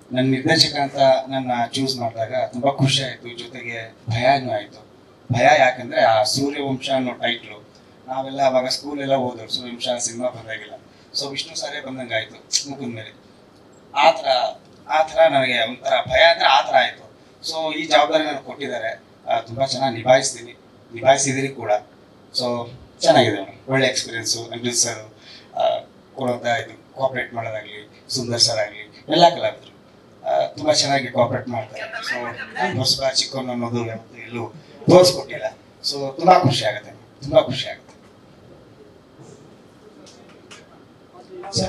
ನನ್ನ ನಿರ್ದೇಶಕ ಅಂತ ನನ್ನ ಚೂಸ್ ಮಾಡಿದಾಗ ತುಂಬಾ ಖುಷಿ ಆಯ್ತು ಜೊತೆಗೆ ಭಯನೂ ಆಯ್ತು ಭಯ ಯಾಕಂದ್ರೆ ಆ ಸೂರ್ಯವಂಶ ಅನ್ನೋ ಟೈಟ್ಲು ನಾವೆಲ್ಲ ಅವಾಗ ಸ್ಕೂಲ್ ಎಲ್ಲ ಓದೋರು ಸೂರ್ಯವಂಶ ಸಿನಿಮಾ ಬಂದಾಗಿಲ್ಲ ಸೊ ವಿಷ್ಣು ಸಾರೇ ಬಂದಂಗೆ ಆಯ್ತು ಮುಗಿದ ಮೇಲೆ ಆ ಥರ ಆ ಥರ ನನಗೆ ಒಂಥರ ಭಯ ಅಂದ್ರೆ ಆ ಥರ ಆಯ್ತು ಸೊ ಈ ಜವಾಬ್ದಾರಿ ನನಗೆ ಕೊಟ್ಟಿದ್ದಾರೆ ಆ, ತುಂಬಾ ಚೆನ್ನಾಗಿ ನಿಭಾಯಿಸ್ತೀನಿ ನಿಭಾಯಿಸಿದಿರಿ ಕೂಡ ಸೊ ಚೆನ್ನಾಗಿದೆ ಮೇಡಮ್ ಒಳ್ಳೆ ಎಕ್ಸ್ಪೀರಿಯನ್ಸು ಅನಿಲ್ ಸರ್ ಕೊಡೋದ ಇದು ಕೋಆಪ್ರೇಟ್ ಮಾಡೋದಾಗ್ಲಿ ಸುಂದರ್ ಸರ್ ಆಗಲಿ ಎಲ್ಲ ಕಲಾವಿದರು ಆ, ತುಂಬಾ ಚೆನ್ನಾಗಿ ಕೋಆಪ್ರೇಟ್ ಮಾಡ್ತಾರೆ ಸೊ ಹೊಸಬ ಚಿಕ್ಕವನು ಅನ್ನೋದು ಯಾವತ್ತೂ ಎಲ್ಲೂ ತೋರಿಸ್ಕೊಟ್ಟಿಲ್ಲ ಸೊ ತುಂಬಾ ಖುಷಿ ಆಗುತ್ತೆ ತುಂಬಾ ಖುಷಿ ಆಗುತ್ತೆ ಸರ್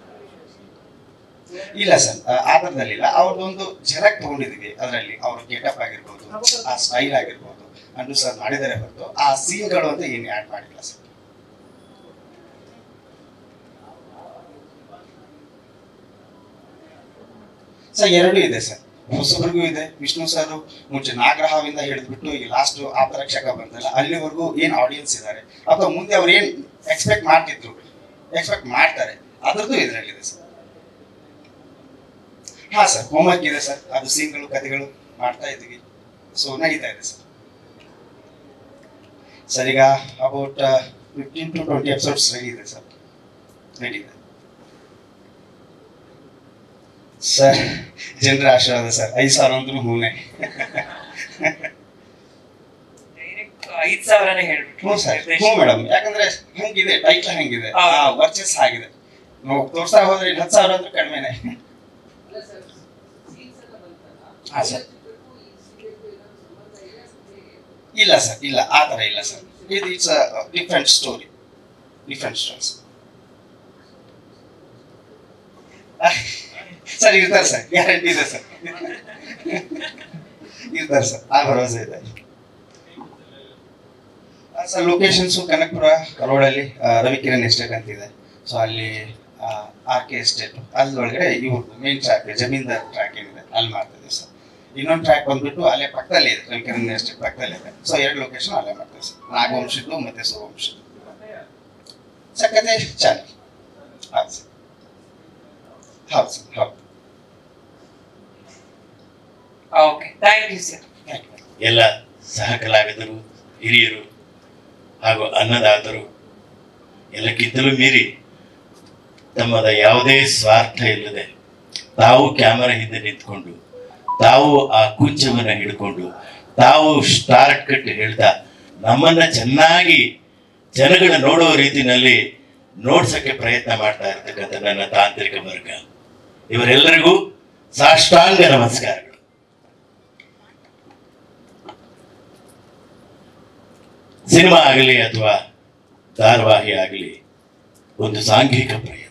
ಇಲ್ಲ ಸರ್ ಆ ಥರದಲ್ಲಿಲ್ಲ ಅವ್ರದ್ದೊಂದು ಝಲಕ್ ತಗೊಂಡಿದೀವಿ ಅದರಲ್ಲಿ ಅವ್ರ ಗೆಟಪ್ ಆಗಿರ್ಬೋದು ಆ ಸ್ಟೈಲ್ ಆಗಿರ್ಬೋದು ಅಂಡು ಸರ್ ಮಾಡಿದರೆ ಹೊರತು ಆ ಸೀನ್ಗಳು ಅಂತ ಏನು ಆ್ಯಡ್ ಮಾಡಿಲ್ಲ ಸರ್ ಸರ್ ಎರಡೂ ಇದೆ ಸರ್ ಹೊಸಬ್ರಿಗೂ ಇದೆ ವಿಷ್ಣು ಸರ್ ಮುಂಚೆ ನಾಗರಹಾವಿಂದ ಹಿಡಿದ್ಬಿಟ್ಟು ಈ ಲಾಸ್ಟ್ ಆಪರಕ್ಷಕ ಬಂದಲ್ಲ ಅಲ್ಲಿವರೆಗೂ ಏನ್ ಆಡಿಯನ್ಸ್ ಇದ್ದಾರೆ ಅಥವಾ ಮುಂದೆ ಅವ್ರು ಏನ್ ಎಕ್ಸ್ಪೆಕ್ಟ್ ಮಾಡ್ತಿದ್ರು ಎಕ್ಸ್ಪೆಕ್ಟ್ ಮಾಡ್ತಾರೆ ಅದ್ರದ್ದು ಇದರಲ್ಲಿದೆ ಸರ್ ಹಾ ಸರ್ ಹೋಮ್ವರ್ಕ್ ಇದೆ ಸರ್ ಅದು ಸೀನ್ಗಳು ಕಥೆಗಳು ಮಾಡ್ತಾ ಇದ್ದೀವಿ ಸೊ ನಡೀತಾ ಇದೆ ಸರ್ ಸರ್ ಈಗ about fifteen to twenty episodes ready ಇದೆ ಸರ್ ರೆಡಿ ಇದೆ ಸರ್ ಜನರ ಆಶೀರ್ವಾದ ಸರ್ ಐದು ಸಾವಿರ ಅಂದ್ರೂ ಹೂನೆ ಡೈರೆಕ್ಟ್ ಐದ್ ಸಾವಿರನೇ ಹೇಳ್ಬಿಟ್ರು ಹ್ಞೂ ಸರ್ ಹ್ಞೂ ಮೇಡಮ್ ಯಾಕಂದ್ರೆ ಹಂಗಿದೆ ಟೈಟ್ಲ್ ಹಂಗಿದೆ ಹಾ. ವರ್ಚಸ್ ಆಗಿದೆ ನಾವು ತೋರ್ಸ್ತಾ ಹೋದ್ರೆ ಇಲ್ಲಿ ಹತ್ತು ಸಾವಿರ ಅಂದ್ರೆ ಕಡಿಮೆನೆ ಹಾ ಸರ್ ಇಲ್ಲ ಸರ್ ಇಲ್ಲ ಆ ಥರ ಇಲ್ಲ ಸರ್ ಇದು it's different story different stories sir ಇರ್ತಾರೆ ಸರ್ ಗ್ಯಾರಂಟಿ ಇದೆ ಸರ್ ಇರ್ತಾರೆ ಸರ್ ಆ ಭರವಸೆ ಇದೆ ಆ, ಸರ್ ಲೊಕೇಶನ್ಸು ಕನಕಪುರ ರೋಡಲ್ಲಿ ರವಿಕಿರಣ್ ಎಸ್ಟೇಟ್ ಅಂತ ಇದೆ ಸೊ ಅಲ್ಲಿ ಆರ್ ಕೆ ಎಸ್ಟೇಟ್ ಅಲ್ಲೊಳಗಡೆ ಇವ್ರದ್ದು ಮೇನ್ ಟ್ರ್ಯಾಕ್ ಜಮೀನ್ದಾರ್ ಟ್ರ್ಯಾಕ್ ಏನಿದೆ ಅಲ್ಲಿ ಮಾಡ್ತಿದ್ದೀವಿ ಸರ್ ಇನ್ನೊಂದು ಟ್ರ್ಯಾಕ್ ಬಂದ್ಬಿಟ್ಟು ಅಲ್ಲೇ ಪಕ್ಕದಲ್ಲಿ ಇದೆ ರವಿಕಿರಣ್ ಎಸ್ಟೇಟ್ ಪಕ್ಕದಲ್ಲಿ ಇದೆ ಸೊ ಎರಡು ಲೊಕೇಶನ್ ಅಲ್ಲೇ ಮಾಡ್ತೀವಿ ಸರ್ ನಾಗವಂಶದ್ದು ಮತ್ತೆ ಸುವಂಶದ್ದು ಸಕ್ಕತೆ ಚಾನಲ್ ಹೌದು ಸರ್ ಹೌದು ಸರ್ ಹೌದು okay thank you sir thank you ಎಲ್ಲ ಸಹ ಕಲಾವಿದರು ಹಿರಿಯರು ಹಾಗೂ ಅನ್ನದಾತರು ಎಲ್ಲಕ್ಕಿಂತಲೂ ಮೀರಿ ತಮ್ಮದ ಯಾವುದೇ ಸ್ವಾರ್ಥ ಇಲ್ಲದೆ ತಾವು ಕ್ಯಾಮರಾ ಹಿಂದೆ ನಿಂತ್ಕೊಂಡು ತಾವು ಆ ಕುಂಚವನ್ನು ಹಿಡ್ಕೊಂಡು ತಾವು ಸ್ಟಾರ್ಟ್ ಕಟ್ ಹೇಳ್ತಾ ನಮ್ಮನ್ನ ಚೆನ್ನಾಗಿ ಜನಗಳ ನೋಡೋ ರೀತಿನಲ್ಲಿ ನೋಡ್ಸಕ್ಕೆ ಪ್ರಯತ್ನ ಮಾಡ್ತಾ ಇರ್ತಕ್ಕಂಥ ನನ್ನ ತಾಂತ್ರಿಕ ವರ್ಗ ಇವರೆಲ್ಲರಿಗೂ ಸಾಷ್ಟಾಂಗ ನಮಸ್ಕಾರಗಳು ಸಿನಿಮಾ ಆಗಲಿ ಅಥವಾ ಧಾರಾವಾಹಿ ಆಗಲಿ ಒಂದು ಸಾಂಘಿಕ ಪ್ರಯತ್ನ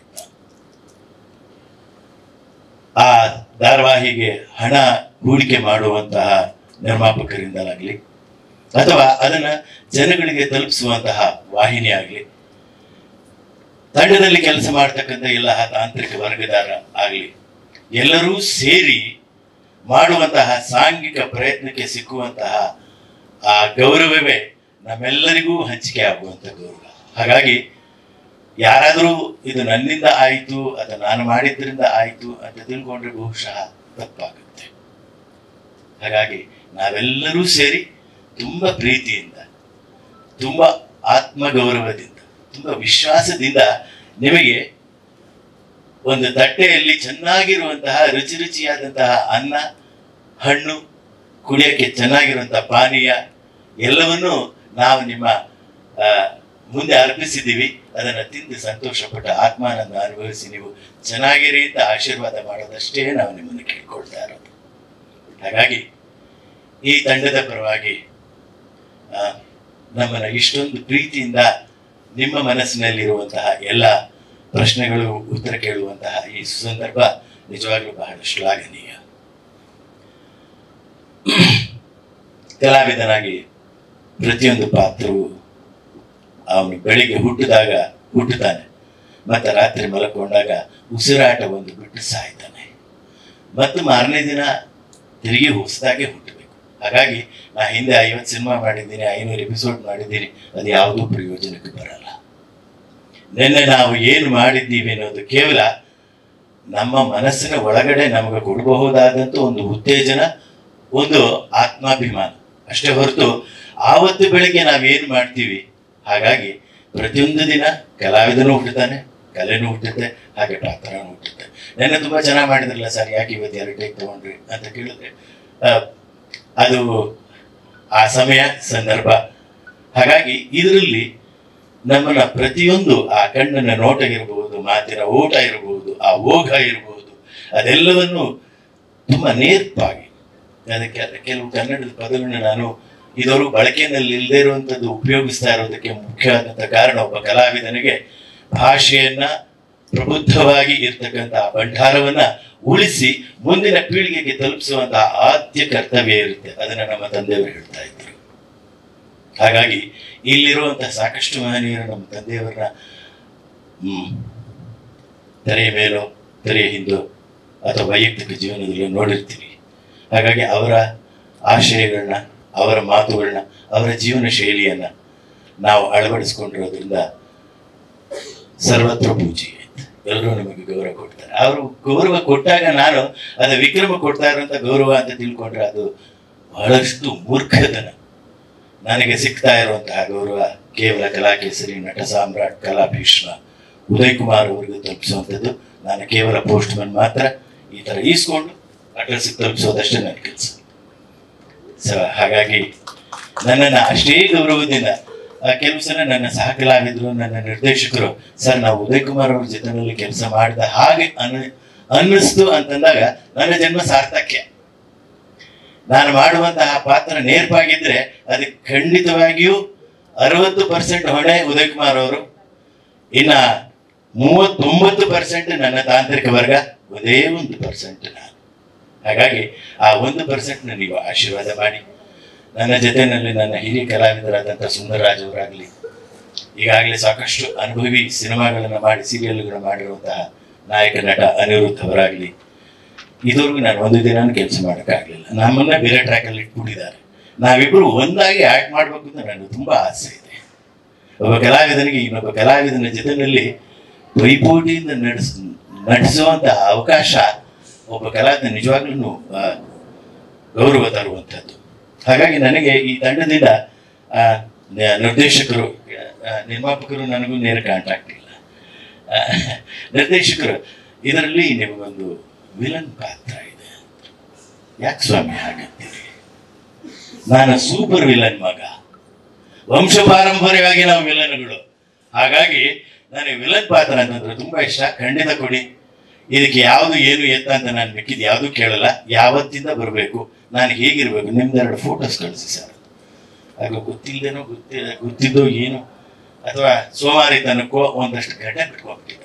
ಆ ಧಾರಾವಾಹಿಗೆ ಹಣ ಹೂಡಿಕೆ ಮಾಡುವಂತಹ ನಿರ್ಮಾಪಕರಿಂದಲಾಗಲಿ ಅಥವಾ ಅದನ್ನ ಜನಗಳಿಗೆ ತಲುಪಿಸುವಂತಹ ವಾಹಿನಿ ಆಗಲಿ ತಂಡದಲ್ಲಿ ಕೆಲಸ ಮಾಡ್ತಕ್ಕಂಥ ಎಲ್ಲ ತಾಂತ್ರಿಕ ವರ್ಗದಾರ ಆಗಲಿ ಎಲ್ಲರೂ ಸೇರಿ ಮಾಡುವಂತಹ ಸಾಂಘಿಕ ಪ್ರಯತ್ನಕ್ಕೆ ಸಿಕ್ಕುವಂತಹ ಆ ಗೌರವವೇ ನಮ್ಮೆಲ್ಲರಿಗೂ ಹಂಚಿಕೆ ಆಗುವಂತ ಗೌರವ ಹಾಗಾಗಿ ಯಾರಾದರೂ ಇದು ನನ್ನಿಂದ ಆಯಿತು ಅಥವಾ ನಾನು ಮಾಡಿದ್ರಿಂದ ಆಯಿತು ಅಂತ ತಿಳ್ಕೊಂಡ್ರೆ ಬಹುಶಃ ತಪ್ಪಾಗುತ್ತೆ ಹಾಗಾಗಿ ನಾವೆಲ್ಲರೂ ಸೇರಿ ತುಂಬ ಪ್ರೀತಿಯಿಂದ ತುಂಬ ಆತ್ಮಗೌರವದಿಂದ ತುಂಬ ವಿಶ್ವಾಸದಿಂದ ನಿಮಗೆ ಒಂದು ತಟ್ಟೆಯಲ್ಲಿ ಚೆನ್ನಾಗಿರುವಂತಹ ರುಚಿ ರುಚಿಯಾದಂತಹ ಅನ್ನ ಹಣ್ಣು ಕುಡಿಯೋಕ್ಕೆ ಚೆನ್ನಾಗಿರುವಂತಹ ಪಾನೀಯ ಎಲ್ಲವನ್ನೂ ನಾವು ನಿಮ್ಮ ಆ, ಮುಂದೆ ಅರ್ಪಿಸಿದ್ದೀವಿ ಅದನ್ನು ತಿಂದು ಸಂತೋಷಪಟ್ಟ ಆತ್ಮಾನಂದ ಅನುಭವಿಸಿ ನೀವು ಚೆನ್ನಾಗಿರಿ ಅಂತ ಆಶೀರ್ವಾದ ಮಾಡೋದಷ್ಟೇ ನಾವು ನಿಮ್ಮನ್ನು ಕೇಳ್ಕೊಳ್ತಾ ಇರೋದು ಹಾಗಾಗಿ ಈ ತಂಡದ ಪರವಾಗಿ ಆ, ನಮ್ಮನ್ನ ಇಷ್ಟೊಂದು ಪ್ರೀತಿಯಿಂದ ನಿಮ್ಮ ಮನಸ್ಸಿನಲ್ಲಿರುವಂತಹ ಎಲ್ಲ ಪ್ರಶ್ನೆಗಳು ಉತ್ತರ ಕೇಳುವಂತಹ ಈ ಸುಸಂದರ್ಭ ನಿಜವಾಗ್ಲೂ ಬಹಳ ಶ್ಲಾಘನೀಯ ಕಲಾವಿದನಾಗಿ ಪ್ರತಿಯೊಂದು ಪಾತ್ರವು ಅವನು ಬೆಳಿಗ್ಗೆ ಹುಟ್ಟಿದಾಗ ಹುಟ್ಟುತ್ತಾನೆ ಮತ್ತೆ ರಾತ್ರಿ ಮಲಕೊಂಡಾಗ ಉಸಿರಾಟ ಒಂದು ಬಿಟ್ಟು ಸಾಯ್ತಾನೆ ಮತ್ತು ಮಾರನೇ ದಿನ ತಿರುಗಿ ಹೊಸದಾಗೆ ಹುಟ್ಟಬೇಕು ಹಾಗಾಗಿ ನಾ ಹಿಂದೆ ಐವತ್ತು ಸಿನಿಮಾ ಮಾಡಿದ್ದೀನಿ ಐನೂರು ಎಪಿಸೋಡ್ ಮಾಡಿದ್ದೀನಿ ಅದು ಯಾವುದೂ ಪ್ರಯೋಜನಕ್ಕೆ ಬರಲ್ಲ ನಿನ್ನೆ ನಾವು ಏನು ಮಾಡಿದ್ದೀವಿ ಅನ್ನೋದು ಕೇವಲ ನಮ್ಮ ಮನಸ್ಸಿನ ಒಳಗಡೆ ನಮಗೆ ಕೊಡಬಹುದಾದಂಥ ಒಂದು ಉತ್ತೇಜನ ಒಂದು ಆತ್ಮಾಭಿಮಾನ ಅಷ್ಟೇ ಹೊರತು ಆವತ್ತು ಬೆಳಿಗ್ಗೆ ನಾವೇನು ಮಾಡ್ತೀವಿ ಹಾಗಾಗಿ ಪ್ರತಿಯೊಂದು ದಿನ ಕಲಾವಿದನೂ ಹುಟ್ಟುತ್ತಾನೆ ಕಲೆನೂ ಹುಟ್ಟುತ್ತೆ ಹಾಗೆ ಪಾತ್ರನೂ ಹುಟ್ಟುತ್ತೆ ನೆನ್ನೆ ತುಂಬ ಚೆನ್ನಾಗಿ ಮಾಡಿದ್ರಲ್ಲ ಸರ್ ಯಾಕೆ ಇವತ್ತು ಎರಡು ಟೇಕ್ ತಗೊಂಡ್ರಿ ಅಂತ ಕೇಳಿದ್ರೆ ಆ, ಅದು ಆ ಸಮಯ ಸಂದರ್ಭ ಹಾಗಾಗಿ ಇದರಲ್ಲಿ ನಮ್ಮನ್ನ ಪ್ರತಿಯೊಂದು ಆ ಕಣ್ಣಿನ ನೋಟ ಇರಬಹುದು ಮಾತಿನ ಓಟ ಇರಬಹುದು ಆ ಓಘ ಇರಬಹುದು ಅದೆಲ್ಲವನ್ನು ತುಂಬಾ ನೇರ್ಪಾಗಿ ಅದಕ್ಕೆ ಕೆಲವು ಕನ್ನಡದ ಪದಗಳನ್ನ ನಾನು ಇದವರು ಬಳಕೆಯಲ್ಲಿ ಇಲ್ಲದೆ ಇರುವಂಥದ್ದು ಉಪಯೋಗಿಸ್ತಾ ಇರೋದಕ್ಕೆ ಮುಖ್ಯವಾದಂಥ ಕಾರಣ ಒಬ್ಬ ಕಲಾವಿದನಿಗೆ ಭಾಷೆಯನ್ನ ಪ್ರಬುದ್ಧವಾಗಿ ಇರ್ತಕ್ಕಂಥ ಆ ಭಂಡಾರವನ್ನ ಉಳಿಸಿ ಮುಂದಿನ ಪೀಳಿಗೆಗೆ ತಲುಪಿಸುವಂತ ಆದ್ಯ ಕರ್ತವ್ಯ ಇರುತ್ತೆ ಅದನ್ನ ನಮ್ಮ ತಂದೆಯವರು ಹೇಳ್ತಾ ಇದ್ರು ಹಾಗಾಗಿ ಇಲ್ಲಿರುವಂತಹ ಸಾಕಷ್ಟು ಮಹನೀಯರು ನಮ್ಮ ತಂದೆಯವರನ್ನ ಹ್ಮ್ ತೆರೆಯ ಮೇಲೋ ತೆರೆಯ ಹಿಂದೋ ಅಥವಾ ವೈಯಕ್ತಿಕ ಜೀವನದಲ್ಲಿ ನೋಡಿರ್ತೀವಿ ಹಾಗಾಗಿ ಅವರ ಆಶಯಗಳನ್ನ ಅವರ ಮಾತುಗಳನ್ನ ಅವರ ಜೀವನ ಶೈಲಿಯನ್ನ ನಾವು ಅಳವಡಿಸ್ಕೊಂಡಿರೋದ್ರಿಂದ ಸರ್ವತ್ರ ಪೂಜೆ ಎಲ್ಲರೂ ನಮಗೆ ಗೌರವ ಕೊಡ್ತಾರೆ ಅವರು ಗೌರವ ಕೊಟ್ಟಾಗ ನಾನು ಅದ ವಿಕ್ರಮ ಕೊಡ್ತಾ ಇರುವಂತ ಗೌರವ ಅಂತ ತಿಳ್ಕೊಂಡ್ರೆ ಅದು ಬಹಳಷ್ಟು ಮೂರ್ಖತನ ನನಗೆ ಸಿಗ್ತಾ ಇರುವಂತಹ ಗೌರವ ಕೇವಲ ಕಲಾಕೇಸರಿ ನಟ ಸಾಮ್ರಾಟ್ ಕಲಾ ಭೀಷ್ಮ ಉದಯ್ ಕುಮಾರ್ ಅವರಿಗೂ ತಲುಪಿಸುವಂಥದ್ದು ನಾನು ಕೇವಲ ಪೋಸ್ಟ್ ಮನ್ ಮಾತ್ರ ಈ ತರ ಈಸ್ಕೊಂಡು ಅಡ್ರೆಸ್ಗೆ ತಲುಪಿಸೋದಷ್ಟೇ ನನ್ನ ಕೆಲಸ ಸೊ ಹಾಗಾಗಿ ನನ್ನನ್ನು ಅಷ್ಟೇ ಗೌರವದಿಂದ ಆ, ಕೆಲವು ಸಲ ನನ್ನ ಸಹ ಕಲಾವಿದರು ನನ್ನ ನಿರ್ದೇಶಕರು ಸರ್ ನಾವು ಉದಯ್ ಕುಮಾರ್ ಅವ್ರ ಜೊತೆನಲ್ಲಿ ಕೆಲಸ ಮಾಡಿದ ಹಾಗೆ ಅನ್ನ ಅನ್ನಿಸ್ತು ಅಂತಂದಾಗ ನನ್ನ ಜನ್ಮ ಸಾರ್ಥಕ್ಯ ನಾನು ಮಾಡುವಂತಹ ಪಾತ್ರ ನೇರ್ಪಾಗಿದ್ರೆ ಅದಕ್ಕೆ ಖಂಡಿತವಾಗಿಯೂ ಅರವತ್ತು ಪರ್ಸೆಂಟ್ ಹೊಣೆ ಉದಯ್ ಕುಮಾರ್ ಅವರು ಇನ್ನ ಮೂವತ್ತೊಂಬತ್ತು ಪರ್ಸೆಂಟ್ ನನ್ನ ತಾಂತ್ರಿಕ ವರ್ಗ ಒಂದೇ ಒಂದು ಪರ್ಸೆಂಟ್ ನಾನು ಹಾಗಾಗಿ ಆ ಒಂದು ಪರ್ಸೆಂಟ್ ನೀವು ಆಶೀರ್ವಾದ ಮಾಡಿ ನನ್ನ ಜೊತೆಯಲ್ಲಿ ನನ್ನ ಹಿರಿಯ ಕಲಾವಿದರಾದಂಥ ಸುಂದರರಾಜ್ ಅವರಾಗಲಿ ಈಗಾಗಲೇ ಸಾಕಷ್ಟು ಅನುಭವಿ ಸಿನಿಮಾಗಳನ್ನು ಮಾಡಿ ಸೀರಿಯಲ್ಗಳನ್ನು ಮಾಡಿರುವಂತಹ ನಾಯಕ ನಟ ಅನಿರುದ್ಧ್ ಅವರಾಗಲಿ ಇದುವರೆಗೂ ನಾನು ಒಂದು ದಿನ ಕೆಲಸ ಮಾಡೋಕ್ಕಾಗಲಿಲ್ಲ ನಮ್ಮನ್ನ ಬೇರೆ ಟ್ರ್ಯಾಕಲ್ಲಿ ಇಟ್ಬಿಟ್ಟಿದ್ದಾರೆ ನಾವಿಬ್ಬರು ಒಂದಾಗಿ ಆ್ಯಕ್ಟ್ ಮಾಡಬೇಕು ಅಂತ ನನಗೆ ತುಂಬ ಆಸೆ ಇದೆ ಒಬ್ಬ ಕಲಾವಿದನಿಗೆ ಇನ್ನೊಬ್ಬ ಕಲಾವಿದನ ಜೊತೆಯಲ್ಲಿ ಪೈಪೋಟಿಯಿಂದ ನಡೆಸ್ ನಡೆಸುವಂಥ ಅವಕಾಶ ಒಬ್ಬ ಕಲಾವಿದ ನಿಜವಾಗ್ಲೂ ಆ, ಗೌರವ ತರುವಂಥದ್ದು ಹಾಗಾಗಿ ನನಗೆ ಈ ತಂಡದಿಂದ ಆ, ನ- ನಿರ್ದೇಶಕರು ಆ, ನಿರ್ಮಾಪಕರು ನನಗೂ ನೇರ ಕಾಂಟ್ಯಾಕ್ಟ್ ಇಲ್ಲ ಆ, ನಿರ್ದೇಶಕರು ಇದರಲ್ಲಿ ನಿಮಗೊಂದು ವಿಲನ್ ಪಾತ್ರ ಇದೆ ಯಾಕೆ ಸ್ವಾಮಿ ಹಾಗಂತೀರಿ ನಾನು ಸೂಪರ್ ವಿಲನ್ ಮಗ ವಂಶ ಪಾರಂಪರ್ಯವಾಗಿ ನಾವು ವಿಲನ್ಗಳು ಹಾಗಾಗಿ ನನಗೆ ವಿಲನ್ ಪಾತ್ರ ಅಂತಂದ್ರೆ ತುಂಬಾ ಇಷ್ಟ ಖಂಡಿತ ಕೊಡಿ ಇದಕ್ಕೆ ಯಾವುದು ಏನು ಎತ್ತ ಅಂತ ನಾನು ಮಿಕ್ಕಿದ್ ಯಾವುದು ಕೇಳಲ್ಲ ಯಾವತ್ತಿಂದ ಬರಬೇಕು ನಾನು ಹೇಗಿರ್ಬೇಕು ನಿಮ್ದೆರಡು ಫೋಟೋಸ್ ಕಳಿಸಿ ಸರ್ ಆಗ ಗೊತ್ತಿಲ್ಲದೇನೋ ಗೊತ್ತಿ ಗೊತ್ತಿದ್ದೋ ಏನು ಅಥವಾ ಸೋಮಾರಿತನಕ್ಕೋ ಒಂದಷ್ಟು ಗಡ್ಡೆ ಬಿಟ್ಕೊಂಡ್ಬಿಟ್ಟಿದ್ದೆ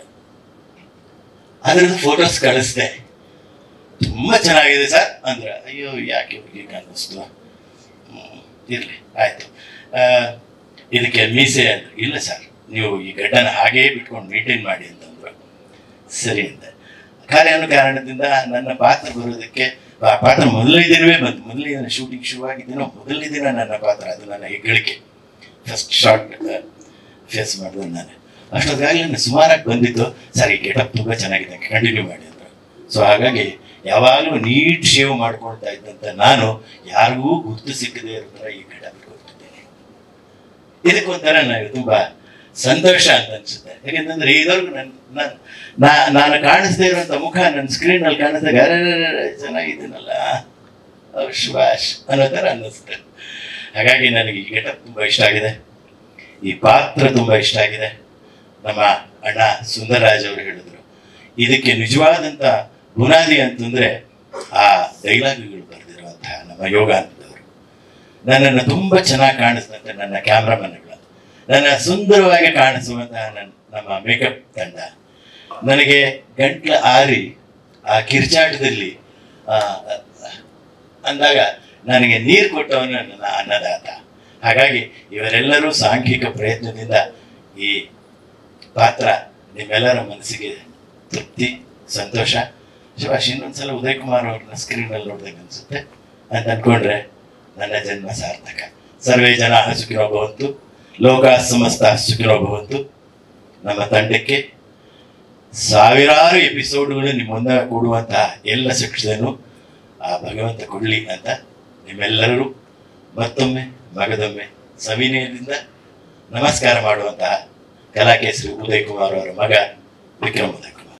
ಅದ್ರದ್ದು ಫೋಟೋಸ್ ಕಳಿಸ್ದೆ ತುಂಬಾ ಚೆನ್ನಾಗಿದೆ ಸರ್ ಅಂದ್ರೆ ಅಯ್ಯೋ ಯಾಕೆ ಹುಡುಗಿ ಅನ್ನಿಸ್ತು ಹ್ಮ್, ಇರ್ಲಿ ಆಯ್ತು ಆ, ಇದಕ್ಕೆ ಮೀಸೆ ಅಂದ್ರು ಇಲ್ಲ ಸರ್ ನೀವು ಈ ಗಡ್ಡನ ಹಾಗೇ ಬಿಟ್ಕೊಂಡು ಮೇಂಟೈನ್ ಮಾಡಿ ಅಂತಂದ್ರು ಸರಿ ಅಂತ ಕಾರ್ಯಾನು ಕಾರಣದಿಂದ ನನ್ನ ಪಾತ್ರ ಬರೋದಕ್ಕೆ ಆ ಪಾತ್ರ ಮೊದಲನೇ ದಿನವೇ ಬಂತು ಮೊದಲನೇ ದಿನ ಶೂಟಿಂಗ್ ಶುರುವಾಗಿದ್ದೀನೋ ಮೊದಲನೇ ದಿನ ನನ್ನ ಪಾತ್ರ ಅದು ನನ್ನ ಹೆಗ್ಗಳಿಕೆ ಫಸ್ಟ್ ಶಾರ್ಟ್ ಫೇಸ್ ಮಾಡಿದೆ ನಾನು ಅಷ್ಟೊತ್ತಾಗಲಿ ನಾನು ಸುಮಾರಾಗಿ ಬಂದಿತ್ತು ಸರ್ ಈ ಗೆಟಪ್ ತುಂಬ ಚೆನ್ನಾಗಿದೆ ಕಂಟಿನ್ಯೂ ಮಾಡಿ ಅಂದ್ರು ಸೊ ಹಾಗಾಗಿ ಯಾವಾಗಲೂ ನೀಟ್ ಶೇವ್ ಮಾಡ್ಕೊಳ್ತಾ ಇದ್ದಂತ ನಾನು ಯಾರಿಗೂ ಗುರ್ತು ಸಿಕ್ಕದೇ ಇರೋ ಥರ ಈ ಗೆಟಪ್ ಇಟ್ಕೊಳ್ತಿದ್ದೇನೆ ಇದಕ್ಕೊಂಥರ ನನಗೆ ತುಂಬಾ ಸಂತೋಷ ಅಂತ ಅನ್ಸುತ್ತೆ ಯಾಕೆಂತಂದ್ರೆ ಇದ್ರವರೆಗೂ ನನ್ ನನ್- ನಾ- ನಾನು ಕಾಣಿಸ್ದೇ ಇರುವಂತ ಮುಖ ನನ್ನ ಸ್ಕ್ರೀನ್ ಅಲ್ಲಿ ಕಾಣಿಸ್ದಾಗ ಅರೆ ಚೆನ್ನಾಗಿದ್ದೀನಲ್ಲ ಅವ್ರು ಶುಭಾಷ್ ಅನ್ನೋ ಥರ ಅನ್ನಿಸುತ್ತೆ ಹಾಗಾಗಿ ನನಗೆ ಈ ಗೆಟಪ್ ತುಂಬಾ ಇಷ್ಟ ಆಗಿದೆ ಈ ಪಾತ್ರ ತುಂಬಾ ಇಷ್ಟ ಆಗಿದೆ ನಮ್ಮ ಅಣ್ಣ ಸುಂದರರಾಜ್ ಅವರು ಹೇಳಿದ್ರು ಇದಕ್ಕೆ ನಿಜವಾದಂತ ಬುನಾದಿ ಅಂತಂದ್ರೆ ಆ ಡೈಲಾಗ್ಗಳು ಬರೆದಿರುವಂತಹ ನಮ್ಮ ಯೋಗ ಅಂತದವರು ನನ್ನನ್ನು ತುಂಬಾ ಚೆನ್ನಾಗಿ ಕಾಣಿಸಿದಂತೆ ನನ್ನ ಕ್ಯಾಮ್ರಾಮನ್ಗಳು ನನ್ನ ಸುಂದರವಾಗಿ ಕಾಣಿಸುವಂತಹ ನನ್ನ ನಮ್ಮ ಮೇಕಪ್ ತಂಡ ನನಗೆ ಗಂಟ್ಲ ಆರಿ ಆ ಕಿರ್ಚಾಟದಲ್ಲಿ ಆ, ಅಂದಾಗ ನನಗೆ ನೀರು ಕೊಟ್ಟವನು ನನ್ನ ಅನ್ನದಾತ ಹಾಗಾಗಿ ಇವರೆಲ್ಲರೂ ಸಾಂಘಿಕ ಪ್ರಯತ್ನದಿಂದ ಈ ಪಾತ್ರ ನಿಮ್ಮೆಲ್ಲರ ಮನಸ್ಸಿಗೆ ತೃಪ್ತಿ ಸಂತೋಷ ಶಿವಾಶ್ ಇನ್ನೊಂದ್ಸಲ ಉದಯ್ ಕುಮಾರ್ ಅವ್ರನ್ನ ಸ್ಕ್ರೀನಲ್ಲಿ ನೋಡ್ದಂಗೆ ಅನ್ಸುತ್ತೆ ಅಂತ ಅನ್ಕೊಂಡ್ರೆ ನನ್ನ ಜನ್ಮ ಸಾರ್ಥಕ ಸರ್ವೇ ಜನ ಸುಖಿನೋ ಭವಂತು ಲೋಕ ಸಮಸ್ತ ಸುಖಿನೋ ಭವಂತು ನಮ್ಮ ತಂಡಕ್ಕೆ ಸಾವಿರಾರು ಎಪಿಸೋಡ್ಗಳು ನಿಮ್ಮ ಮುಂದೆ ಕೊಡುವಂತಹ ಎಲ್ಲ ಶಿಕ್ಷಣನು ಆ ಭಗವಂತ ಕೊಡಲಿ ಅಂತ ನಿಮ್ಮೆಲ್ಲರೂ ಮತ್ತೊಮ್ಮೆ ಮಗದೊಮ್ಮೆ ಸವಿನಯದಿಂದ ನಮಸ್ಕಾರ ಮಾಡುವಂತಹ ಕಲಾಕೇಸರಿ ಉದಯ್ ಕುಮಾರ್ ಅವರ ಮಗ ವಿಕ್ರಮ್ ಉದಯ್ ಕುಮಾರ್